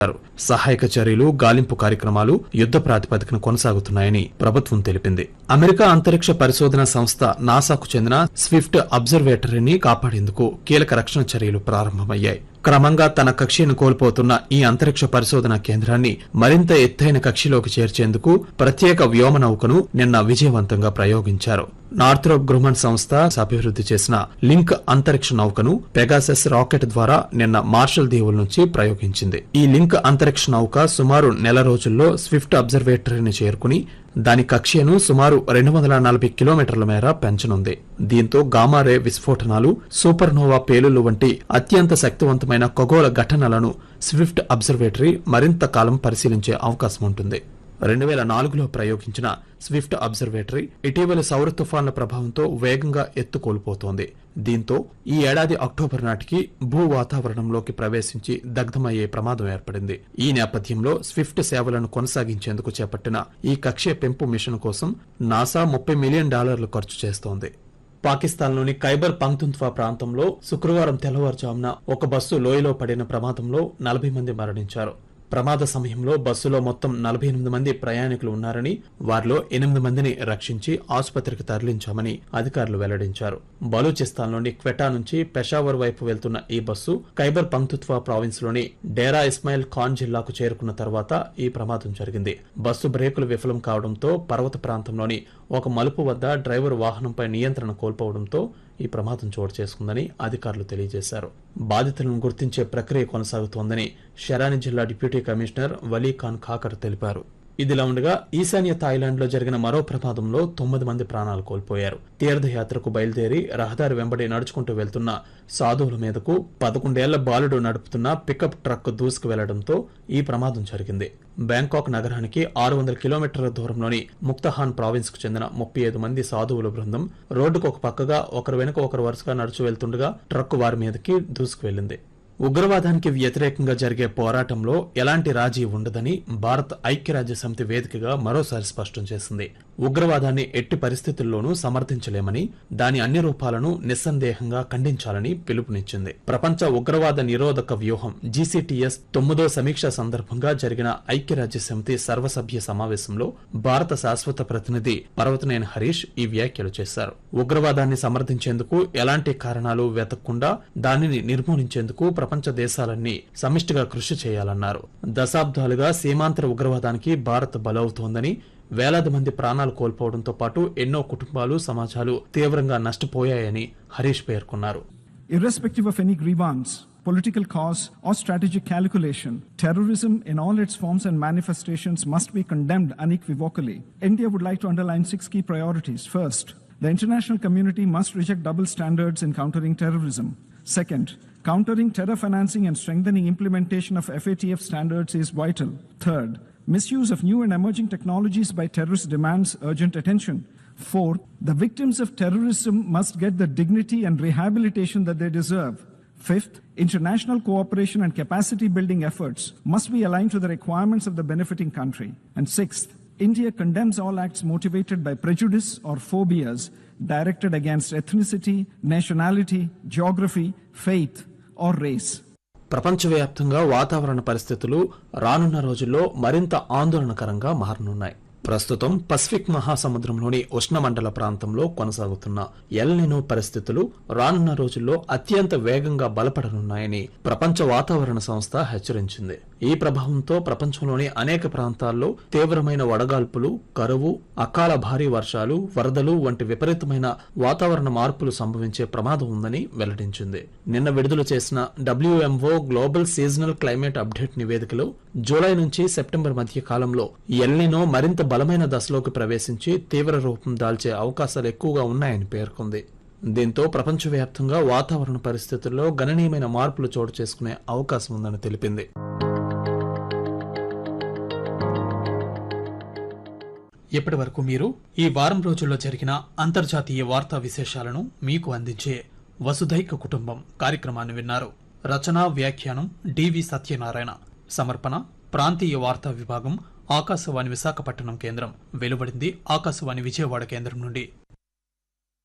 సహాయక చర్యలు గాలింపు కార్యక్రమాలు యుద్ద ప్రాతిపదికన కొనసాగుతున్నాయని ప్రభుత్వం తెలిపింది అమెరికా అంతరిక్ష పరిశోధన సంస్థ నాసాకు చెందిన స్విఫ్ట్ అబ్జర్వేటరీని కాపాడేందుకు కీలక రక్షణ చర్యలు ప్రారంభమయ్యాయి క్రమంగా తన కక్షను కోల్పోతున్న ఈ అంతరిక్ష పరిశోధన కేంద్రాన్ని మరింత ఎత్తైన కక్షలోకి చేర్చేందుకు ప్రత్యేక వ్యోమ నౌకను నిన్న విజయవంతంగా ప్రయోగించారు నార్థ్రోప్ గ్రూమన్ సంస్థ అభివృద్ధి చేసిన లింక్ అంతరిక్ష నౌకను పెగాసెస్ రాకెట్ ద్వారా నిన్న మార్షల్ దీవుల నుంచి ప్రయోగించింది ఈ లింక్ అంతరిక్ష నౌక సుమారు నెల రోజుల్లో స్విఫ్ట్ అబ్జర్వేటరీని చేరుకుని దాని కక్ష్యను సుమారు రెండు వందల నలభై కిలోమీటర్ల మేర పెంచనుంది దీంతో గామారే విస్ఫోటనాలు సూపర్నోవా పేలుళ్లు వంటి అత్యంత శక్తివంతమైన ఖగోళ ఘటనలను స్విఫ్ట్ అబ్జర్వేటరీ మరింత కాలం పరిశీలించే అవకాశం ఉంటుంది రెండు వేల నాలుగులో ప్రయోగించిన స్విఫ్ట్ అబ్జర్వేటరీ ఇటీవల సౌర తుఫాన్ల ప్రభావంతో వేగంగా ఎత్తు కోల్పోతోంది దీంతో ఈ ఏడాది అక్టోబర్ నాటికి భూ వాతావరణంలోకి ప్రవేశించి దగ్ధమయ్యే ప్రమాదం ఏర్పడింది ఈ నేపథ్యంలో స్విఫ్ట్ సేవలను కొనసాగించేందుకు చేపట్టిన ఈ కక్ష్య పెంపు మిషన్ కోసం నాసా ముప్పై మిలియన్ డాలర్లు ఖర్చు చేస్తోంది పాకిస్తాన్లోని ఖైబర్ పంక్తుంత్వా ప్రాంతంలో శుక్రవారం తెల్లవారుజామున ఒక బస్సు లోయలో పడిన ప్రమాదంలో నలభై మంది మరణించారు ప్రమాద సమయంలో బస్సులో మొత్తం నలభై ఎనిమిది మంది ప్రయాణికులు ఉన్నారని వారిలో ఎనిమిది మందిని రక్షించి ఆసుపత్రికి తరలించామని అధికారులు వెల్లడించారు బలూచిస్తాన్లోని క్వెటా నుంచి పెషావర్ వైపు వెళ్తున్న ఈ బస్సు ఖైబర్ పంక్తుత్వా ప్రావిన్స్ లోని డేరా ఇస్మాయిల్ ఖాన్ జిల్లాకు చేరుకున్న తర్వాత ఈ ప్రమాదం జరిగింది బస్సు బ్రేకులు విఫలం కావడంతో పర్వత ప్రాంతంలోని ఒక మలుపు వద్ద డ్రైవర్ వాహనంపై నియంత్రణ కోల్పోవడంతో ఈ ప్రమాదం చోటు చేసుకుందని అధికారులు తెలియజేశారు బాధితులను గుర్తించే ప్రక్రియ కొనసాగుతోందని షెరాని జిల్లా డిప్యూటీ కమిషనర్ వలీ ఖాన్ ఖాకర్ తెలిపారు ఇదిలా ఉండగా ఈశాన్య థాయిలాండ్ లో జరిగిన మరో ప్రమాదంలో తొమ్మిది మంది ప్రాణాలు కోల్పోయారు తీర్థయాత్రకు బయలుదేరి రహదారి వెంబడి నడుచుకుంటూ వెళ్తున్న సాధువుల మీదకు పదకొండేళ్ల బాలుడు నడుపుతున్న పికప్ ట్రక్ దూసుకు వెళ్లడంతో ఈ ప్రమాదం జరిగింది బ్యాంకాక్ నగరానికి ఆరు వందల కిలోమీటర్ల దూరంలోని ముక్తహాన్ ప్రావిన్స్ కు చెందిన ముప్పై ఐదు మంది సాధువుల బృందం రోడ్డుకు ఒక పక్కగా ఒకరు వెనుక ఒకరు వరుసగా నడుచు వెళ్తుండగా ట్రక్ వారి మీదకి దూసుకు వెళ్లింది ఉగ్రవాదానికి వ్యతిరేకంగా జరిగే పోరాటంలో ఎలాంటి రాజీ ఉండదని భారత్ ఐక్యరాజ్య సమితి వేదికగా మరోసారి స్పష్టం చేసింది ఉగ్రవాదాన్ని ఎట్టి పరిస్థితుల్లోనూ సమర్థించలేమని దాని అన్ని రూపాలను నిస్సందేహంగా ఖండించాలని పిలుపునిచ్చింది ప్రపంచ ఉగ్రవాద నిరోధక వ్యూహం జీసీటీఎస్ తొమ్మిదో సమీక్ష సందర్భంగా జరిగిన ఐక్యరాజ్య సమితి సర్వసభ్య సమావేశంలో భారత శాశ్వత ప్రతినిధి పర్వతనేని హరీష్ ఈ వ్యాఖ్యలు చేశారు ఉగ్రవాదాన్ని సమర్థించేందుకు ఎలాంటి కారణాలు వెతకకుండా దానిని నిర్మూలించేందుకు ప్రపంచ దేశాలన్నీ సమిష్టిగా కృషి చేయాలన్నారు దశాబ్దాలుగా సీమాంతర ఉగ్రవాదానికి భారత్ బలవుతోందని వేలాది మంది ప్రాణాలు కోల్పోవడంతో పాటు ఎన్నో కుటుంబాలు సమాజాలు తీవ్రంగా నష్టపోయాయని హరీష్ పేర్కొన్నారు Irrespective of any grievance, political cause, or strategic calculation, terrorism in all its forms and manifestations must be condemned unequivocally. India would like to underline six key priorities. First, the international community must reject double standards in countering terrorism. Second, countering terror financing and strengthening implementation of FATF standards is vital. Third, misuse of new and emerging technologies by terrorists demands urgent attention. Fourth, the victims of terrorism must get the dignity and rehabilitation that they deserve. Fifth, international cooperation and capacity building efforts must be aligned to the requirements of the benefiting country. And sixth, India condemns all acts motivated by prejudice or phobias directed against ethnicity, nationality, geography, faith, or race. ప్రపంచవ్యాప్తంగా వాతావరణ పరిస్థితులు రానున్న రోజుల్లో మరింత ఆందోళనకరంగా మారనున్నాయి ప్రస్తుతం Pacific మహాసముద్రంలోని ఉష్ణమండల ప్రాంతంలో కొనసాగుతున్న ఎల్నినో పరిస్థితులు రానున్న రోజుల్లో అత్యంత వేగంగా బలపడనున్నాయని ప్రపంచ వాతావరణ సంస్థ హెచ్చరించింది ఈ ప్రభావంతో ప్రపంచంలోని అనేక ప్రాంతాల్లో తీవ్రమైన వడగాల్పులు కరువు అకాల భారీ వర్షాలు వరదలు వంటి విపరీతమైన వాతావరణ మార్పులు సంభవించే ప్రమాదం ఉందని వెల్లడించింది నిన్న విడుదల చేసిన WMO global seasonal climate update నివేదికలో జూలై నుంచి సెప్టెంబర్ మధ్య కాలంలో ఎల్నినో మరింత బలమైన దశలోకి ప్రవేశించి తీవ్ర రూపం దాల్చే అవకాశాలు ఎక్కువగా ఉన్నాయని పేర్కొంది దీంతో ప్రపంచవ్యాప్తంగా వాతావరణ పరిస్థితుల్లో గణనీయమైన మార్పులు చోటు చేసుకునే అవకాశం ఉందని తెలిపింది ఇప్పటి వరకు మీరు ఈ వారం రోజుల్లో జరిగిన అంతర్జాతీయ వార్తా విశేషాలను మీకు అందించే వసుధైక కుటుంబం కార్యక్రమాన్ని విన్నారు రచన వ్యాఖ్యానం డివి సత్యనారాయణ సమర్పణ ప్రాంతీయ వార్తా విభాగం ఆకాశవాణి విశాఖపట్నం కేంద్రం వెలువడింది ఆకాశవాణి విజయవాడ కేంద్రం నుండి